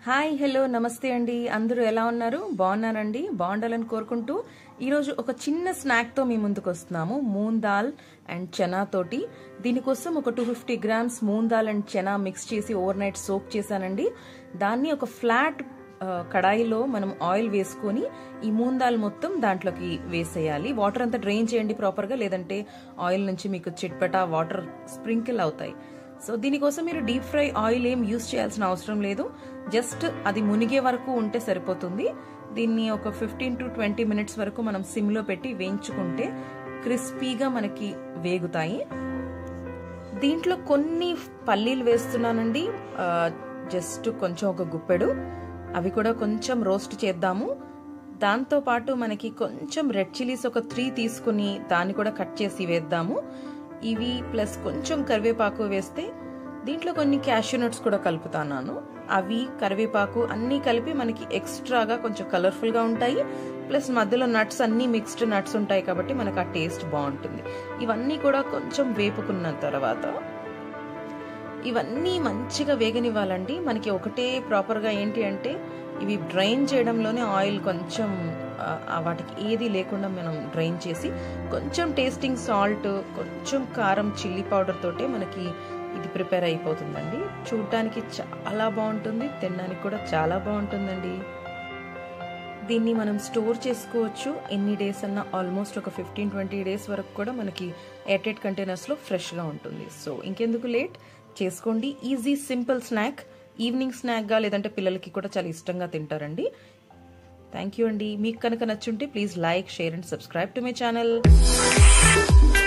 hi hello నమస్తే అండి అందరూ ఎలా ఉన్నారు బాగున్నారండి బాగుండాలని కోరుకుంటూ ఈరోజు ఒక చిన్న స్నాక్తో మీ ముందుకు వస్తున్నాము మూన్ దాల్ అండ్ చనా తోటి దీనికోసం ఒక two fifty grams moong dal and chana mix చేసి ఓవర్ నైట్ సోక్ చేశానండి దాన్ని ఒక ఫ్లాట్ ఆ, కడాయిలో మనం ఆయిల్ వేసుకొని ఈ మూన్ దాల్ మొత్తం దాంట్లోకి వేసేయాలి వాటర్ అంతా డ్రైన్ చేయండి ప్రాపర్గా లేదంటే ఆయిల్ నుంచి మీకు చిట్పట వాటర్ స్ప్రింకిల్ అవుతాయి సో దీనికోసం మీరు డీప్ ఫ్రై ఆయిల్ ఏం యూస్ చేయాల్సిన అవసరం లేదు జస్ట్ అది మునిగే వరకు ఉంటే సరిపోతుంది దీన్ని ఒక ఫిఫ్టీన్ టు ట్వంటీ మినిట్స్ వరకు మనం సిమ్లో పెట్టి వేయించుకుంటే క్రిస్పీగా మనకి వేగుతాయి దీంట్లో కొన్ని పల్లీలు వేస్తున్నానండి ఆ, జస్ట్ కొంచెం ఒక గుప్పెడు అవి కూడా కొంచెం రోస్ట్ చేద్దాము దాంతో పాటు మనకి కొంచెం రెడ్ చిల్లీస్ ఒక త్రీ తీసుకుని దాన్ని కూడా కట్ చేసి వేద్దాము ఇవి ప్లస్ కొంచెం కరివేపాకు వేస్తే దీంట్లో కొన్ని క్యాష్యూ నట్స్ కూడా కలుపుతాను అవి కరివేపాకు అన్నీ కలిపి మనకి ఎక్స్ట్రాగా కొంచెం కలర్ఫుల్గా ఉంటాయి ప్లస్ మధ్యలో నట్స్ అన్నీ మిక్స్డ్ నట్స్ ఉంటాయి కాబట్టి మనకు ఆ టేస్ట్ బాగుంటుంది ఇవన్నీ కూడా కొంచెం వేపుకున్న తర్వాత ఇవన్నీ మంచిగా వేగనివ్వాలండి మనకి ఒకటే ప్రాపర్గా ఏంటి అంటే ఇవి డ్రైన్ చేయడంలోనే ఆయిల్ కొంచెం ఆ, ఆ వాటికి ఏది లేకుండా మనం డ్రైన్ చేసి కొంచెం టేస్టింగ్ సాల్ట్ కొంచెం కారం చిల్లీ పౌడర్ తోటే మనకి ఇది ప్రిపేర్ అయిపోతుందండి చూడటానికి చాలా బాగుంటుంది తినడానికి కూడా చాలా బాగుంటుందండి దీన్ని మనం స్టోర్ చేసుకోవచ్చు ఎన్ని డేస్ అన్నా ఆల్మోస్ట్ ఒక ఫిఫ్టీన్ ట్వంటీ డేస్ వరకు కూడా మనకి ఎయిర్టెడ్ కంటైనర్స్లో ఫ్రెష్గా ఉంటుంది సో ఇంకెందుకు లేట్ చేసుకోండి ఈజీ సింపుల్ స్నాక్ ఈవినింగ్ స్నాక్గా లేదంటే పిల్లలకి కూడా చాలా ఇష్టంగా తింటారండి థ్యాంక్ యూ అండి మీకు కనుక నచ్చుంటే please like share and subscribe to my channel